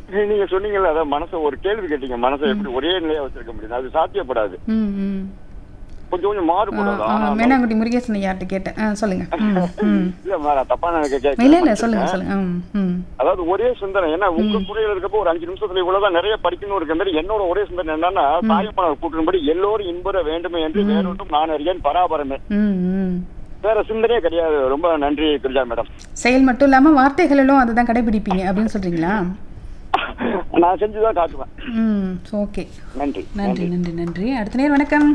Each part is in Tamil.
நீங்க சொன்னீங்கல்ல அதான் மனசை ஒரு கேள்வி கேட்டீங்க மனசை எப்படி ஒரே நிலையா வச்சிருக்க முடியும் அது சாத்தியப்படாது ம் ம் கொஞ்சம் கொஞ்சம் ஆ, மாறுபடாது ஆ, ஆனா மேனாங்குடி முருகேசன் யார்கிட்ட கேட்டேன் ஆ சொல்லுங்க ம் ம் இல்ல நான் தப்பா நினைக்க கேட்க இல்ல இல்ல சொல்லுங்க சொல்லுங்க ம் ம் அதாவது ஒரே சிந்தனை ஏன்னா உங்க துறையில இருக்கப்போ ஒரு அஞ்சு நிமிஷத்துல இவ்வளவுதான் நிறைய படிக்கணும் இருக்க மாதிரி என்னோட ஒரே சிந்தனை என்னன்னா தாய்மானவர் கூட்டின்படி எல்லோரும் இன்புற வேண்டுமே என்று வேறொன்றும் நான் அறியேன் பராபரமே ம் ம் வேற சிந்தனையே கிடையாது ரொம்ப நன்றி கிரிஜா மேடம் செயல் மட்டும் இல்லாம வார்த்தைகளிலும் அதை தான் கடைபிடிப்பீங்க அப்படின்னு சொல்றீங்களா நான் செஞ்சுதான் காட்டுவேன் ம் ஓகே நன்றி நன்றி நன்றி நன்றி அடுத்த நேரம் வணக்கம்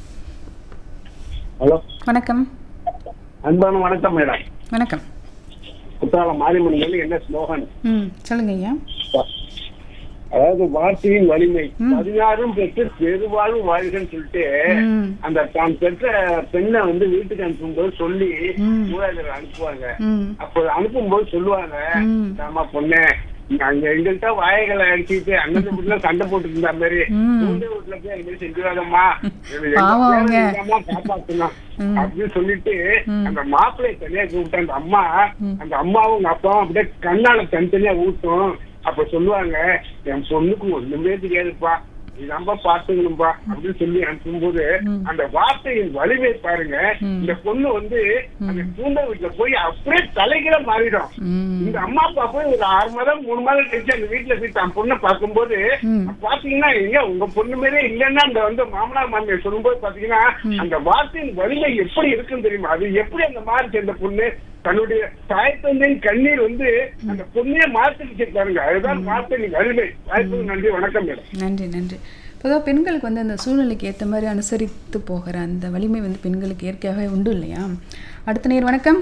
ஹலோ வணக்கம் அன்பான வணக்கம் மேடம் வணக்கம் குற்றாலம் மாரியம்மன் என்ன ஸ்லோகன் ம் சொல்லுங்க ஐயா அதாவது வார்த்தையின் வலிமை பதினாறும் பெற்று பெருவாழ்வு வாழ்கன்னு சொல்லிட்டு ம் அந்த தான் பெற்ற பெண்ணை வந்து வீட்டுக்கு அனுப்பும்போது சொல்லி ம். மூலாளர் அனுப்புவாங்க ம் அப்போ அனுப்பும்போது சொல்லுவாங்க ம். ஆமா பொண்ணு நீ அங்க எங்கள்கிட்ட வாய்களை அடிச்சுட்டு அண்ணன் வீட்டுல சண்டை போட்டு இருந்த மாதிரி ம். உங்க வீட்டுல போய் அது மாதிரி செஞ்சுவாதம்மா பாவம் அவங்க. காப்பாத்தணும் ம். அப்படின்னு சொல்லிட்டு ம். அந்த மாப்பிள்ளைய தனியா கூப்பிட்டு அந்த அம்மா அந்த அம்மாவும் உங்க அப்பாவும் அப்படியே கண்ணால தனித்தனியா ஊட்டும் அப்ப சொல்லுவாங்க என் பொண்ணுக்கு ஒண்ணுமே தெரியாதுப்பா நீ நம்ம பாத்துக்கணும்பா அப்படின்னு சொல்லி அனுப்பும்போது அந்த வார்த்தையின் வலிமை பாருங்க ம். இந்த பொண்ணு வந்து அந்த பூந்த வீட்டுல போய் அப்படியே தலைகீழ மாறிடும் ம் இந்த அம்மா அப்பா போய் ஒரு ஆறு மாதம் மூணு மாதம் கழிச்சு அந்த வீட்டுல போய் தான் பொண்ணை பார்க்கும்போது ம். பாத்தீங்கன்னா எங்க உங்க பொண்ணு மாரியே இல்லைன்னா அந்த வந்து மாமனார் மாமியார் சொல்லும்போது பாத்தீங்கன்னா அந்த வார்த்தையின் வலிமை எப்படி இருக்குன்னு தெரியுமா அது எப்படி அந்த மாறிச்சு அந்த பொண்ணு தன்னுடைய தாய் தந்தையின் கண்ணீர் வந்து அந்த பொண்ணையே மாத்திருச்சு பாருங்க அதுதான் வார்த்தையின் வலிமை வாய்ப்புக்கு நன்றி வணக்கம் மேடம் நன்றி நன்றி பொதுவாக பெண்களுக்கு வந்து அந்த சூழ்நிலைக்கு ஏற்ற மாதிரி அனுசரித்து போகிற அந்த வலிமை வந்து பெண்களுக்கு இயற்கையாகவே உண்டு இல்லையா அடுத்த நேர் வணக்கம்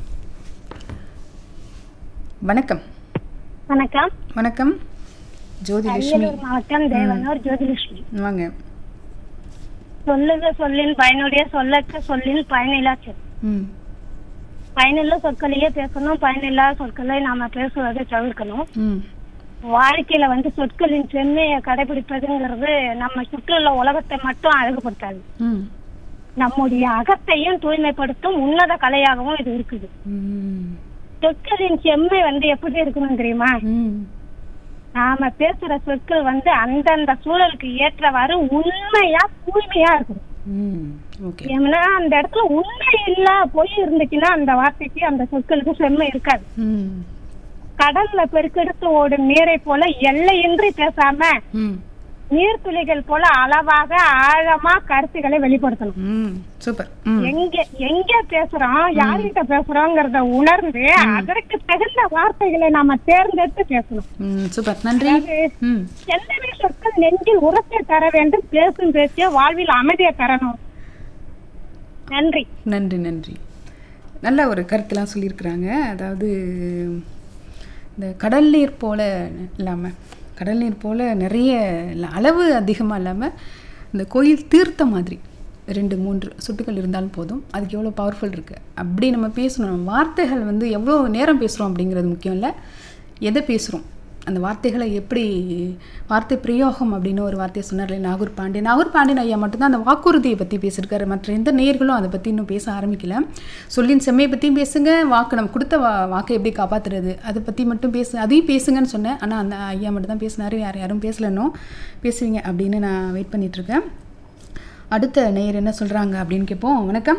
வணக்கம் வணக்கம் வணக்கம் ஜோதிலட்சுமி அரியலூர் மாவட்டம் தேவனூர் ஜோதிலட்சுமி வாங்க சொல்லுக சொல்லின் பயனுடைய சொல்லற்ற சொல்லின் பயனில்லா சொல் ம் பயனுள்ள சொற்களையே பேசணும் பயனில்லா சொற்களை நாம பேசுவதை தவிர்க்கணும் ம் வாழ்க்கையில வந்து சொற்களின் செம்மையை கடைபிடிப்பதுங்கிறது நம்ம சுற்றியுள்ள உலகத்தை மட்டும் அழகுபடுத்தாது ம் நம்முடைய அகத்தையும் தூய்மைப்படுத்தும் உன்னத கலையாகவும் இது இருக்குது ம் சொற்களின் செம்மை வந்து எப்படி இருக்கணும் தெரியுமா ம் நாம பேசுற சொற்கள் வந்து அந்தந்த சூழலுக்கு ஏற்றவாறு உண்மையா தூய்மையா இருக்கணும் ம் ஓகே ஏன்னா அந்த இடத்துல உண்மை இல்ல பொய் இருந்துச்சுன்னா அந்த வார்த்தைக்கு அந்த சொற்களுக்கு செம்மை இருக்காது ம் கடல்ல பெருக்கெடுத்து ஓடும் நீரை போல எல்லையின்றி பேசாம ம் நீர்த்துளிகள் போல அளவாக ஆழமா கருத்துக்களை வெளிப்படுத்தணும் ம் சூப்பர் ம் எங்க எங்க பேசுறோம் யார்கிட்ட பேசுறோங்கிறத உணர்ந்து அதற்கு தகுந்த வார்த்தைகளை நாம தேர்ந்தெடுத்து பேசணும் ம் சூப்பர் நன்றி அதாவது ம் எந்தனை சொற்கள் நெஞ்சில் உரத்தை தர வேண்டும் பேசும் பேச்சிய வாழ்வில் அமைதியை தரணும் நன்றி நன்றி நன்றி நல்ல ஒரு கருத்துலாம் சொல்லியிருக்கிறாங்க அதாவது இந்த கடல் நீர் போல இல்லாமல் கடல் நீர் போல நிறைய இல்ல, அளவு அதிகமாக இல்லாமல் இந்த கோயில் தீர்த்த மாதிரி ரெண்டு மூன்று சொட்டுகள் இருந்தாலும் போதும் அதுக்கு எவ்வளோ பவர்ஃபுல் இருக்குது அப்படி நம்ம பேசணும் நம்ம வார்த்தைகள் வந்து எவ்வளோ நேரம் பேசுகிறோம் அப்படிங்கிறது முக்கியம் இல்லை எதை பேசுகிறோம் அந்த வார்த்தைகளை எப்படி வார்த்தை பிரயோகம் அப்படின்னு ஒரு வார்த்தையை சொன்னார்ல நாகூர் பாண்டியன் நாகூர் பாண்டியன் ஐயா மட்டும்தான் அந்த வாக்குறுதியை பற்றி பேசியிருக்காரு மற்ற எந்த நேயர்களும் அதை பற்றி இன்னும் பேச ஆரம்பிக்கல சொல்லின் செம்மையை பற்றியும் பேசுங்க வாக்கு நம்ம கொடுத்த வா வாக்கை எப்படி காப்பாற்றுறது அதை பற்றி மட்டும் பேசு அதையும் பேசுங்கன்னு சொன்னேன் ஆனால் அந்த ஐயா மட்டும் தான் பேசினாரு யார் யாரும் பேசலன்னும் பேசுவீங்க அப்படின்னு நான் வெயிட் பண்ணிகிட்ருக்கேன் அடுத்த நேயர் என்ன சொல்கிறாங்க அப்படின்னு கேட்போம் வணக்கம்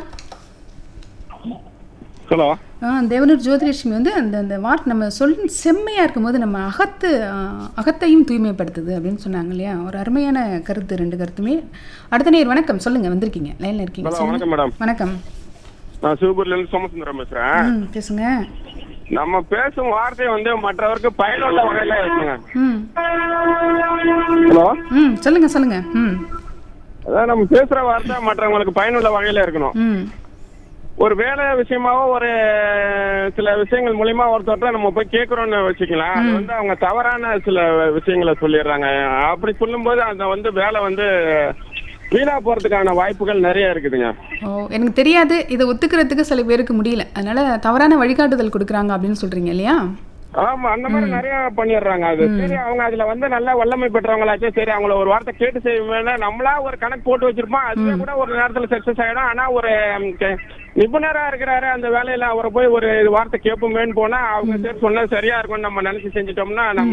ஹலோ ஆ, தேவனூர் ஜோதிலட்சுமி வந்து அந்த அந்த வார்த்தை நம்ம சொல் செம்மையாக இருக்கும்போது நம்ம அகத்து ஆ, அகத்தையும் தூய்மைப்படுத்துது அப்படின்னு சொன்னாங்க இல்லையா ஒரு அருமையான கருத்து ரெண்டு கருத்துமே அடுத்த நேர் வணக்கம் சொல்லுங்க வந்திருக்கீங்க லைனில் இருக்கீங்க ஹலோ சொல்லுங்க. வணக்கம் மேடம் வணக்கம் நான் சிவபுரில இருந்து சோமசுந்தரம் பேசுறேன் ம் பேசுங்க நம்ம பேசும் வார்த்தை வந்து மற்றவருக்கு பயனுள்ள வகையில இருக்குங்க ம் ஹலோ ம் சொல்லுங்க சொல்லுங்க ம் அதான் நம்ம பேசுற வார்த்தை மற்றவங்களுக்கு பயனுள்ள வகையில இருக்கணும் ம் ஒரு வேலை விஷயமாவோ ஒரு சில விஷயங்கள் மூலியமா ஒருத்தர்ட்ட நம்ம போய் கேட்கறோம்னு வச்சுக்கலாம் அது வந்து அவங்க தவறான சில விஷயங்களை சொல்லிடுறாங்க அப்படி சொல்லும்போது அந்த வந்து வேலை வந்து வீணா போறதுக்கான வாய்ப்புகள் நிறைய இருக்குதுங்க ஓ எனக்கு தெரியாது இதை ஒத்துக்கிறதுக்கு சில பேருக்கு முடியல அதனால தவறான வழிகாட்டுதல் கொடுக்குறாங்க அப்படின்னு சொல்றீங்க இல்லையா ஆமா அந்த மாதிரி நிறைய பண்ணிடுறாங்க அது சரி அவங்க அதுல வந்து நல்லா வல்லமை பெற்றவங்களாச்சும் சரி அவங்கள ஒரு வார்த்தை கேட்டு செய்வேன்னா நம்மளா ஒரு கணக்கு போட்டு வச்சிருப்போம் அதுவே கூட ஒரு நேரத்துல சக்சஸ் ஆயிடும் ஆனா ஒரு ம், கே- நிபுணரா இருக்கிறாரு அந்த வேலையில அவரை போய் ஒரு வார்த்தை கேட்போமேன்னு போனா அவங்க சரி சொன்னா சரியா இருக்கும்னு நம்ம நினைச்சு செஞ்சுட்டோம்னா நம்ம